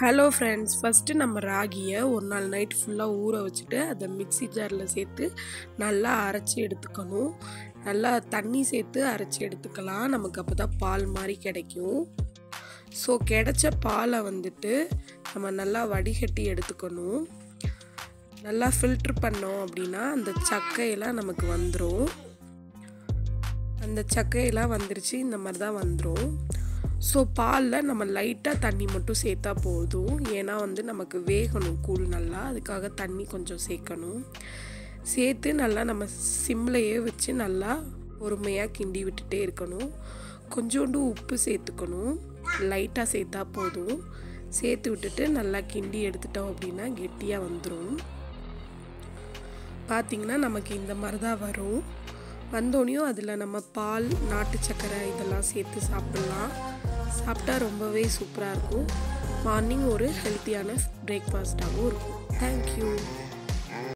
hello friends first நம்ம ராகியை ஒரு நாள் நைட் ஃபுல்லாக ஊற வச்சுட்டு அதை மிக்ஸி ஜாரில் சேர்த்து நல்லா அரைச்சி எடுத்துக்கணும் நல்லா தண்ணி சேர்த்து அரைச்சி எடுத்துக்கலாம் நமக்கு அப்போ தான் பால் மாதிரி கிடைக்கும் ஸோ கிடைச்ச பாலை வந்துட்டு நம்ம நல்லா வடிகட்டி எடுத்துக்கணும் நல்லா ஃபில்ட்ரு பண்ணோம் அப்படின்னா அந்த சக்கையெல்லாம் நமக்கு வந்துடும் அந்த சக்கையெல்லாம் வந்துருச்சு இந்த மாதிரி தான் வந்துடும் ஸோ பாலில் நம்ம லைட்டாக தண்ணி மட்டும் சேர்த்தா போதும் ஏன்னா வந்து நமக்கு வேகணும் கூழ் நல்லா அதுக்காக தண்ணி கொஞ்சம் சேர்க்கணும் சேர்த்து நல்லா நம்ம சிம்லையே வச்சு நல்லா பொறுமையாக கிண்டி விட்டுட்டே இருக்கணும் கொஞ்சோண்டு உப்பு சேர்த்துக்கணும் லைட்டாக சேர்த்தா போதும் சேர்த்து விட்டுட்டு நல்லா கிண்டி எடுத்துட்டோம் அப்படின்னா கெட்டியாக வந்துடும் பார்த்திங்கன்னா நமக்கு இந்த மாதிரி தான் வரும் வந்தோடனையும் அதில் நம்ம பால் நாட்டு சக்கரை இதெல்லாம் சேர்த்து சாப்பிட்லாம் சாப்பிட்டா ரொம்பவே சூப்பராக இருக்கும் மார்னிங் ஒரு ஹெல்த்தியான பிரேக்ஃபாஸ்ட்டாகவும் இருக்கும் தேங்க்யூ